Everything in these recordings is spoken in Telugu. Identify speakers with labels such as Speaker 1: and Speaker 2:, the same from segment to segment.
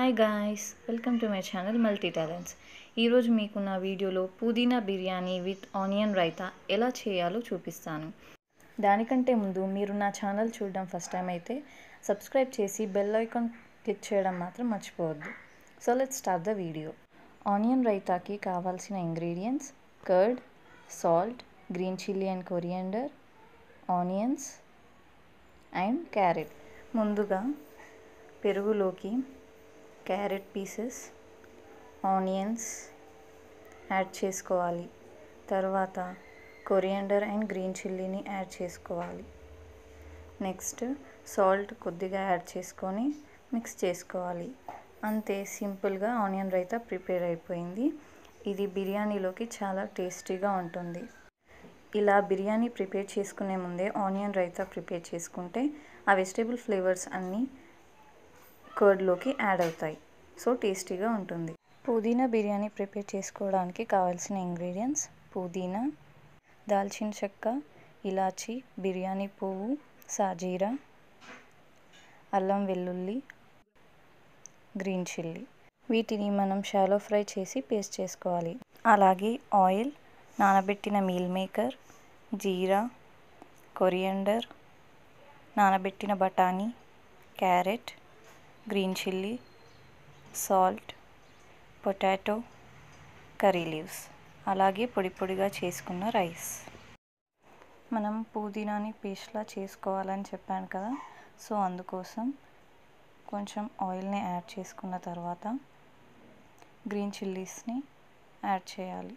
Speaker 1: hi guys welcome to my channel multi talents ఈరోజు మీకు నా వీడియోలో పుదీనా బిర్యానీ విత్ ఆనియన్ రైతా ఎలా చేయాలో చూపిస్తాను దానికంటే ముందు మీరు నా ఛానల్ చూడడం ఫస్ట్ టైం అయితే సబ్స్క్రైబ్ చేసి బెల్ ఐకాన్ క్లిక్ చేయడం మాత్రం మర్చిపోవద్దు so let start the video onion రైతాకి కావాల్సిన ingredients curd salt green chilli and coriander onions and carrot ముందుగా పెరుగులోకి క్యారెట్ పీసెస్ ఆనియన్స్ యాడ్ చేసుకోవాలి తర్వాత కొరియండర్ అండ్ గ్రీన్ చిల్లీని యాడ్ చేసుకోవాలి నెక్స్ట్ సాల్ట్ కొద్దిగా యాడ్ చేసుకొని మిక్స్ చేసుకోవాలి అంతే సింపుల్గా ఆనియన్ రైతా ప్రిపేర్ అయిపోయింది ఇది బిర్యానీలోకి చాలా టేస్టీగా ఉంటుంది ఇలా బిర్యానీ ప్రిపేర్ చేసుకునే ముందే ఆనియన్ రైతా ప్రిపేర్ చేసుకుంటే ఆ వెజిటేబుల్ ఫ్లేవర్స్ అన్నీ కర్డ్లోకి యాడ్ అవుతాయి సో టేస్టీగా ఉంటుంది పుదీనా బిర్యానీ ప్రిపేర్ చేసుకోవడానికి కావాల్సిన ఇంగ్రీడియంట్స్ పుదీనా దాల్చిన చెక్క ఇలాచి బిర్యానీ పువ్వు సాజీరా అల్లం వెల్లుల్లి గ్రీన్ చిల్లీ వీటిని మనం షాలో ఫ్రై చేసి పేస్ట్ చేసుకోవాలి అలాగే ఆయిల్ నానబెట్టిన మీల్ మేకర్ జీరా కొరియండర్ నానబెట్టిన బఠానీ carrot green chilli salt potato curry leaves అలాగే పొడి పొడిగా చేసుకున్న రైస్ మనం పుదీనాని పేస్ట్లా చేసుకోవాలని చెప్పాను కదా సో అందుకోసం కొంచెం ఆయిల్ని యాడ్ చేసుకున్న తర్వాత గ్రీన్ చిల్లీస్ని యాడ్ చేయాలి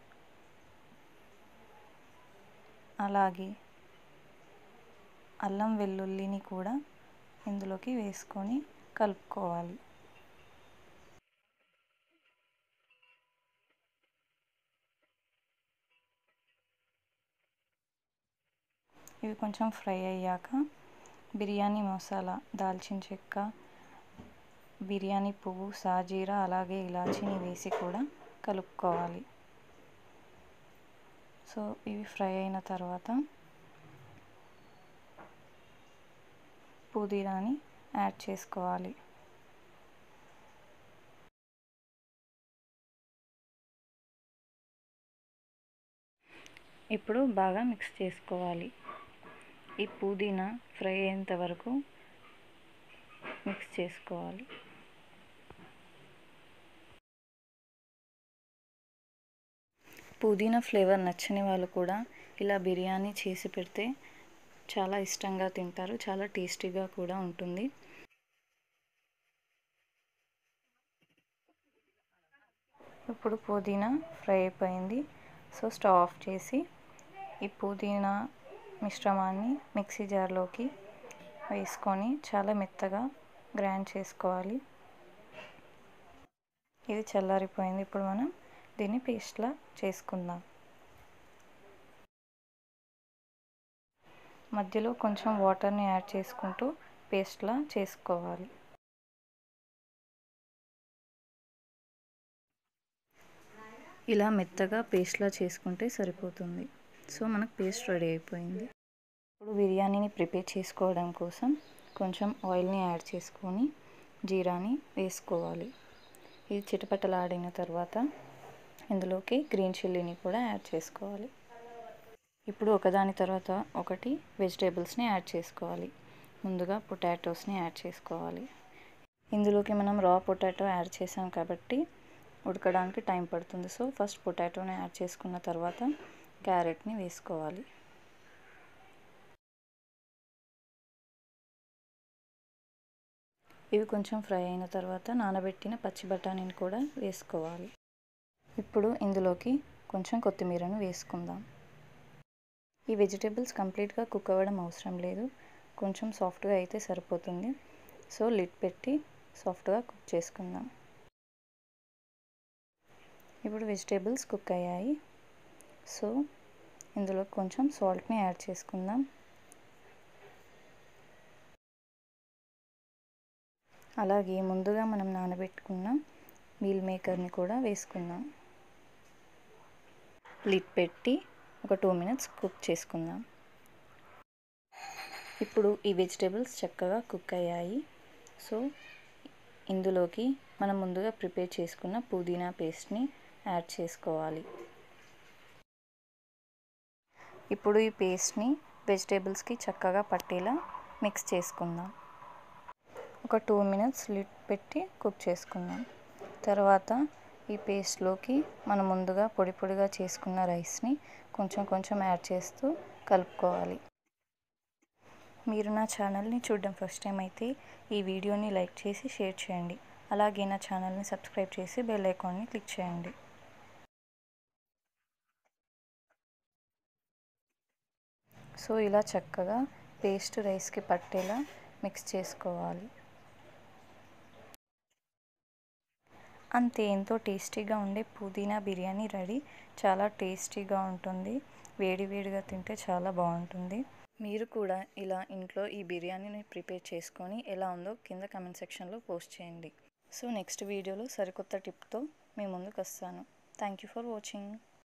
Speaker 1: అలాగే అల్లం వెల్లుల్లిని కూడా ఇందులోకి వేసుకొని కలుపుకోవాలి ఇవి కొంచెం ఫ్రై అయ్యాక బిర్యానీ మసాలా దాల్చిన చెక్క బిర్యానీ పువ్వు సాజీరా అలాగే ఇలాచీని వేసి కూడా కలుపుకోవాలి సో ఇవి ఫ్రై అయిన తర్వాత పుదీనాని యాడ్ చేసుకోవాలి ఇప్పుడు బాగా మిక్స్ చేసుకోవాలి ఈ పుదీనా ఫ్రై అయ్యేంత వరకు మిక్స్ చేసుకోవాలి పుదీనా ఫ్లేవర్ నచ్చని వాళ్ళు కూడా ఇలా బిర్యానీ చేసి పెడితే చాలా ఇష్టంగా తింటారు చాలా టేస్టీగా కూడా ఉంటుంది ఇప్పుడు పుదీనా ఫ్రై అయిపోయింది సో స్టవ్ ఆఫ్ చేసి ఈ పుదీనా మిశ్రమాన్ని మిక్సీ జార్లోకి వేసుకొని చాలా మెత్తగా గ్రైండ్ చేసుకోవాలి ఇది చల్లారిపోయింది ఇప్పుడు మనం దీన్ని పేస్ట్లా చేసుకుందాం మధ్యలో కొంచెం వాటర్ని యాడ్ చేసుకుంటూ పేస్ట్లా చేసుకోవాలి ఇలా మెత్తగా పేస్ట్లా చేసుకుంటే సరిపోతుంది సో మనకు పేస్ట్ రెడీ అయిపోయింది ఇప్పుడు బిర్యానీని ప్రిపేర్ చేసుకోవడం కోసం కొంచెం ఆయిల్ని యాడ్ చేసుకొని జీరాని వేసుకోవాలి ఇది చిటపటలాడిన తర్వాత ఇందులోకి గ్రీన్ చిల్లీని కూడా యాడ్ చేసుకోవాలి ఇప్పుడు ఒకదాని తర్వాత ఒకటి వెజిటేబుల్స్ని యాడ్ చేసుకోవాలి ముందుగా పొటాటోస్ని యాడ్ చేసుకోవాలి ఇందులోకి మనం రా పొటాటో యాడ్ చేసాం కాబట్టి ఉడకడానికి టైం పడుతుంది సో ఫస్ట్ పొటాటోని యాడ్ చేసుకున్న తర్వాత క్యారెట్ని వేసుకోవాలి ఇవి కొంచెం ఫ్రై అయిన తర్వాత నానబెట్టిన పచ్చి బఠానీని కూడా వేసుకోవాలి ఇప్పుడు ఇందులోకి కొంచెం కొత్తిమీరను వేసుకుందాం ఈ వెజిటేబుల్స్ కంప్లీట్గా కుక్ అవ్వడం అవసరం లేదు కొంచెం సాఫ్ట్గా అయితే సరిపోతుంది సో లిడ్ పెట్టి సాఫ్ట్గా కుక్ చేసుకుందాం ఇప్పుడు వెజిటేబుల్స్ కుక్ అయ్యాయి సో ఇందులో కొంచెం సాల్ట్ని యాడ్ చేసుకుందాం అలాగే ముందుగా మనం నానబెట్టుకున్న మీల్ మేకర్ని కూడా వేసుకుందాం లిడ్ పెట్టి ఒక టూ మినిట్స్ కుక్ చేసుకుందాం ఇప్పుడు ఈ వెజిటేబుల్స్ చక్కగా కుక్ అయ్యాయి సో ఇందులోకి మనం ముందుగా ప్రిపేర్ చేసుకున్న పుదీనా పేస్ట్ని యాడ్ చేసుకోవాలి ఇప్పుడు ఈ పేస్ట్ని వెజిటేబుల్స్కి చక్కగా పట్టేలా మిక్స్ చేసుకుందాం ఒక టూ మినిట్స్ లిడ్ పెట్టి కుక్ చేసుకుందాం తర్వాత ఈ పేస్ట్లోకి మనం ముందుగా పొడి పొడిగా చేసుకున్న రైస్ని కొంచెం కొంచెం యాడ్ చేస్తూ కలుపుకోవాలి మీరు నా ఛానల్ని చూడడం ఫస్ట్ టైం అయితే ఈ వీడియోని లైక్ చేసి షేర్ చేయండి అలాగే నా ఛానల్ని సబ్స్క్రైబ్ చేసి బెల్ ఐకాన్ని క్లిక్ చేయండి సో ఇలా చక్కగా పేస్ట్ రైస్కి పట్టేలా మిక్స్ చేసుకోవాలి అంతే ఎంతో టేస్టీగా ఉండే పుదీనా బిర్యానీ రెడీ చాలా టేస్టీగా ఉంటుంది వేడి వేడిగా తింటే చాలా బాగుంటుంది మీరు కూడా ఇలా ఇంట్లో ఈ బిర్యానీని ప్రిపేర్ చేసుకొని ఎలా ఉందో కింద కమెంట్ సెక్షన్లో పోస్ట్ చేయండి సో నెక్స్ట్ వీడియోలో సరికొత్త టిప్తో మీ ముందుకు వస్తాను థ్యాంక్ యూ ఫర్ వాచింగ్